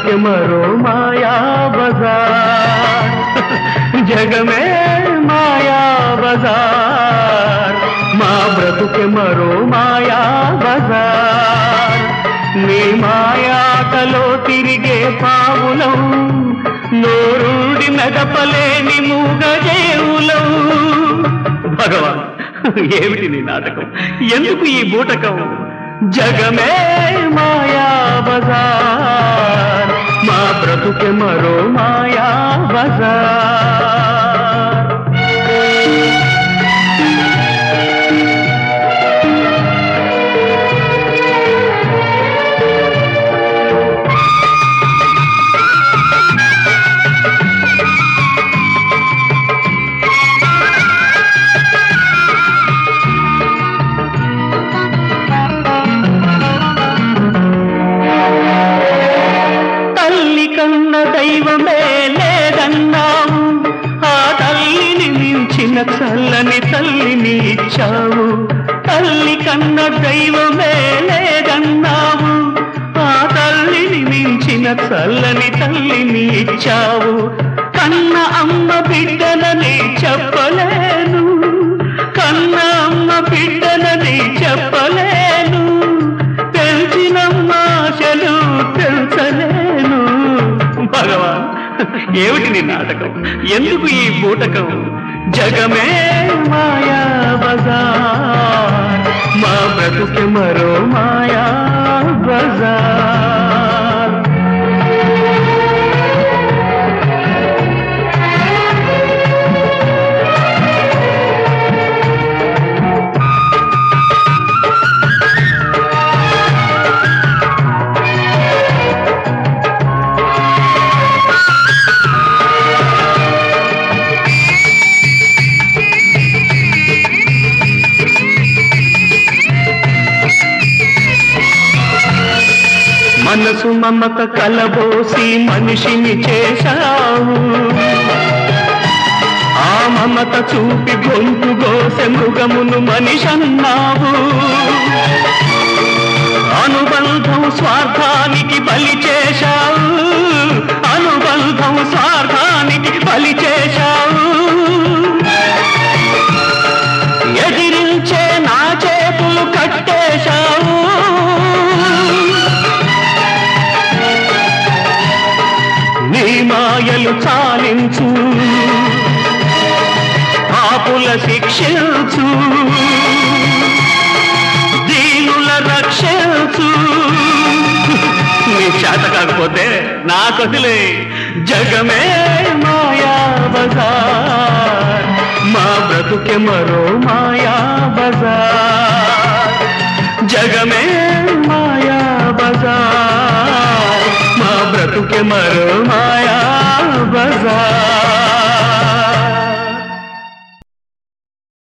బ్రతుకే మరో మాయా బజార్ జగమే మాయా బజార్ మా బ్రతుకే మరో మాయా బజార్ నీ మాయాటలో తిరిగే పావులం నోరుడి మెదపలేని మూగజేవులం భగవాన్ ఏమిటి నీ నాటకం ఎందుకు ఈ బూటకం జగమే మాయా బజార్ మా బ్రతుకే మరో మాయా బజార్ తల్లి కన్న దైవమే లేదన్నావు ఆ తల్లిని మించిన చల్లని తల్లిని ఇచ్చావు తల్లి కన్న దైవమే లేదన్నావు ఆ తల్లిని మించిన చల్లని తల్లిని ఇచ్చావు కన్న అమ్మ బిడ్డలని చెప్పలేను కన్న అమ్మ బిడ్డలని చెప్పలేను తెలిసినమ్మ ఆశలు తెలుసలేను భగవాన్ ఏమిటి నీ నాటకం ఎందుకు ఈ బూటకం జగమే మాయా బజార్ మా బ్రతుకే మరో మాయా బజార్ మనసు మమత కలబోసి మనిషిని చేశావు ఆ మమత చూపి గొంతు గోసె మృగమును మనిషన్నావు అనుబంధం స్వార్థానికి బలి చేశావు అనుబంధం స్వార్థానికి బలి చేశావు ఎదిరించే నా చేతులు కట్టేశావు నీ మాయలు చాలించు పాపుల శిక్షించు దీనుల రక్షించు నీ చేత కాకపోతే నా కదిలే జగమే మాయా బజార్ మా బ్రతుకే మరో మాయా బజార్ జగమే మాయా బజార్ మా బ్రతుకే మరో మాయా బజార్